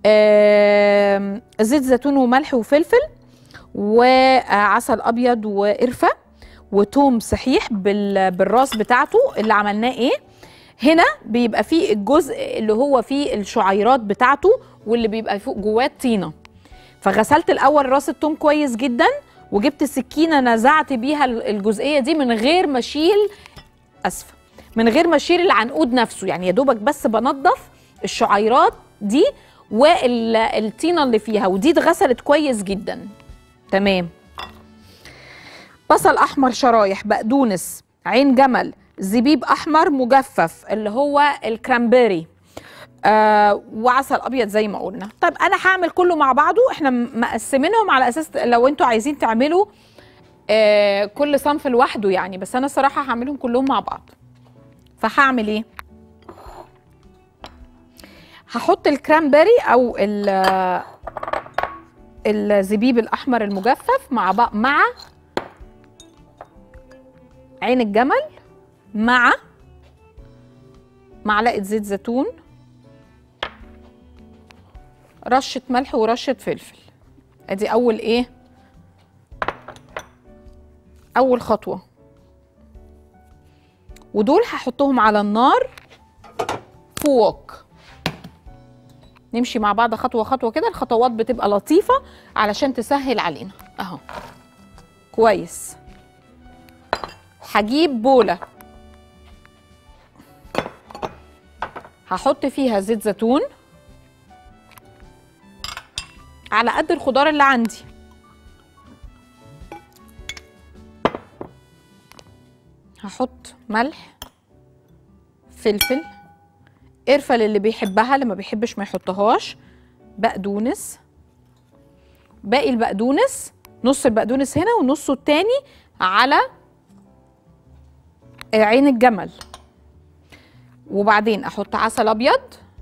آم، زيت زيتون وملح وفلفل وعسل ابيض وقرفه وتوم صحيح بال- بالراس بتاعته اللي عملناه ايه هنا بيبقى فيه الجزء اللي هو فيه الشعيرات بتاعته واللي بيبقى فوق جواه طينه فغسلت الاول راس التوم كويس جدا وجبت سكينه نزعت بيها ال- الجزئيه دي من غير ما اشيل اسفه من غير ما اشيل العنقود نفسه يعني يا دوبك بس بنضف الشعيرات دي والطينه اللي فيها ودي اتغسلت كويس جدا تمام بصل احمر شرايح بقدونس عين جمل زبيب احمر مجفف اللي هو الكرامبيري آه وعسل ابيض زي ما قلنا طيب انا هعمل كله مع بعضه احنا م- مقسمينهم على اساس لو انتوا عايزين تعملوا آه كل صنف لوحده يعني بس انا الصراحه هعملهم كلهم مع بعض فهعمل ايه هحط الكرامبيري او ال- الزبيب الاحمر المجفف مع بق- مع عين الجمل مع معلقه زيت زيتون رشه ملح ورشه فلفل ادي اول ايه اول خطوه ودول هحطهم على النار فوق نمشي مع بعض خطوه خطوه كده الخطوات بتبقى لطيفه علشان تسهل علينا اهو كويس هجيب بوله هحط فيها زيت زيتون على قد الخضار اللي عندي هحط ملح فلفل قرفه للي بيحبها اللي ما بيحبش ما يحطهاش بقدونس باقي البقدونس نص البقدونس هنا ونصه التاني على عين الجمل وبعدين احط عسل ابيض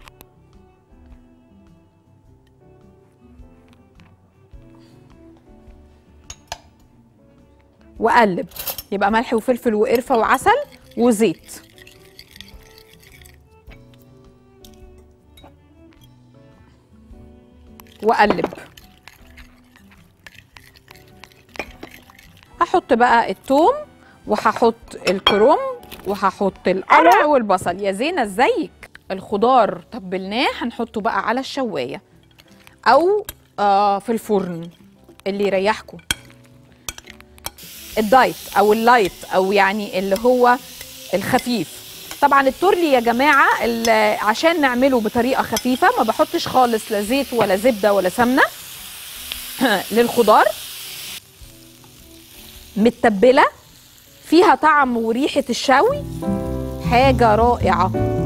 واقلب يبقى ملح وفلفل وقرفه وعسل وزيت واقلب هحط بقى التوم وهحط الكرنب وهحط القرع والبصل يا زينة ازيك الخضار تبلناه هنحطه بقى على الشواية او آه في الفرن اللي يريحكم الدايت او اللايت او يعني اللي هو الخفيف طبعا التورلي يا جماعه ال- عشان نعمله بطريقه خفيفه ما بحطش خالص لا زيت ولا زبده ولا سمنه للخضار متبله فيها طعم وريحه الشوي حاجه رائعه